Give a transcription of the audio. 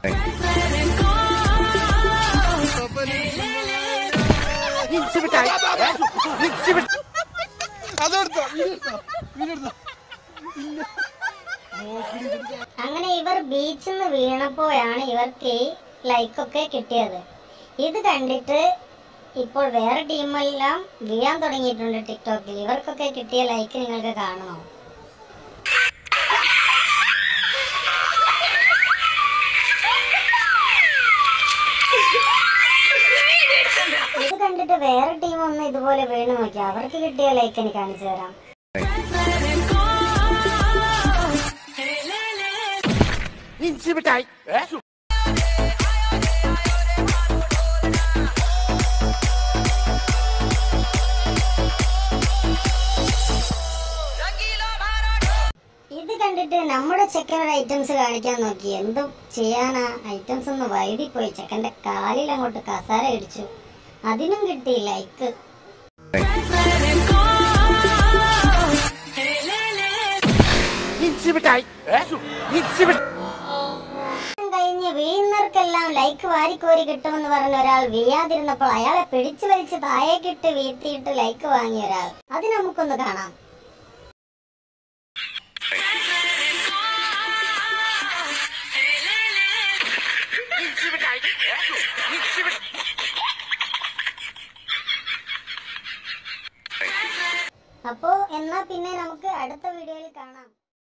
അങ്ങനെ ഇവർ ബീച്ചിൽ നിന്ന് വീണപ്പോഴാണ് ഇവർക്ക് ഈ ലൈക്കൊക്കെ കിട്ടിയത് ഇത് കണ്ടിട്ട് ഇപ്പോൾ വേറെ ടീമെല്ലാം വീഴാൻ തുടങ്ങിയിട്ടുണ്ട് ടിക്ടോക്കിൽ ഇവർക്കൊക്കെ കിട്ടിയ ലൈക്ക് നിങ്ങൾക്ക് കാണണോ ഇത് കണ്ടിട്ട് വേറെ ടീം ഒന്ന് ഇതുപോലെ വീണ് നോക്കി അവർക്ക് കിട്ടിയ ലൈക്ക് എനിക്ക് കാണിച്ചു തരാം ഇത് കണ്ടിട്ട് നമ്മുടെ ചെക്കനൊരു ഐറ്റംസ് കാണിക്കാൻ നോക്കി എന്തും ചെയ്യാനാ ഐറ്റംസ് ഒന്ന് വൈകിപ്പോയി ചെക്കന്റെ കാലിൽ അങ്ങോട്ട് കസാര ഇടിച്ചു അതിനും കിട്ടി ലൈക്ക് കഴിഞ്ഞ് വീഴുന്നവർക്കെല്ലാം ലൈക്ക് വാരിക്കോരി കിട്ടുമെന്ന് പറഞ്ഞ ഒരാൾ വീഴാതിരുന്നപ്പോൾ അയാളെ പിടിച്ചു വലിച്ച് താഴേക്കിട്ട് വീഴ്ത്തിയിട്ട് ലൈക്ക് വാങ്ങിയ ഒരാൾ അത് നമുക്കൊന്ന് കാണാം അപ്പോ എന്നാ പിന്നെ നമുക്ക് അടുത്ത വീഡിയോയിൽ കാണാം